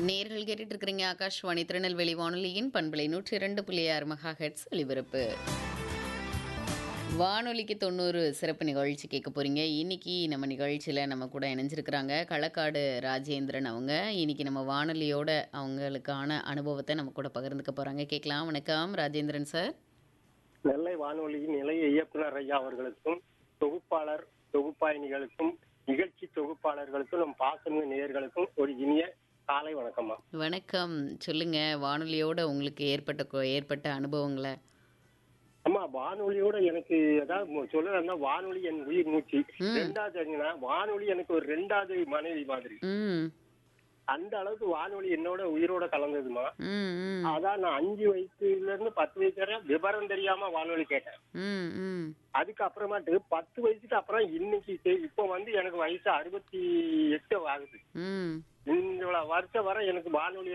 நேர்கள் கேட்டுட்டு இருக்கிறீங்க ஆகாஷ்வாணி திருநெல்வேலி வானொலியின் பண்பலை நூற்றி இரண்டு புள்ளி ஆறு மெகா ஹெட்ஸ் ஒலிபரப்பு வானொலிக்கு தொண்ணூறு சிறப்பு நிகழ்ச்சி கேட்க போறீங்க இன்னைக்கு நம்ம நிகழ்ச்சியில் நம்ம கூட இணைஞ்சிருக்கிறாங்க களக்காடு ராஜேந்திரன் அவங்க இன்னைக்கு நம்ம வானொலியோட அவங்களுக்கான அனுபவத்தை நம்ம கூட பகிர்ந்துக்க போறாங்க கேட்கலாம் வணக்கம் ராஜேந்திரன் சார் நெல்லை வானொலியின் நிலைய இயக்குனர் ஐயா அவர்களுக்கும் தொகுப்பாளர் தொகுப்பாயினிகளுக்கும் நிகழ்ச்சி தொகுப்பாளர்களுக்கும் நம் பாசமிகு நேயர்களுக்கும் ஒரு இனிய காலை வணக்கம்மா வணக்கம் சொல்லுங்க வானொலியோட உங்களுக்கு ஏற்பட்ட கொ- ஏற்பட்ட அனுபவங்களை அம்மா வானொலியோட எனக்கு அதாவது சொல்லணும்னா வானொலி என் உயிர் மூச்சு ம். ரெண்டாவது என்னன்னா வானொலி எனக்கு ஒரு ரெண்டாவது மனைவி மாதிரி ம் அந்த அளவுக்கு வானொலி என்னோட உயிரோட கலந்ததுமா ம் ம் அதான் நான் அஞ்சு வயசுல இருந்து பத்து வயசு வரை விவரம் தெரியாம வானொலி கேட்டேன் ம் ம் அதுக்கு அப்புறமாட்டு பத்து வயசுக்கு அப்புறம் இன்னைக்கு சே- இப்போ வந்து எனக்கு வயசு அறுபத்தி எட்டு ஆகுது ம் இந்த வருஷம் வரை எனக்கு வானொலி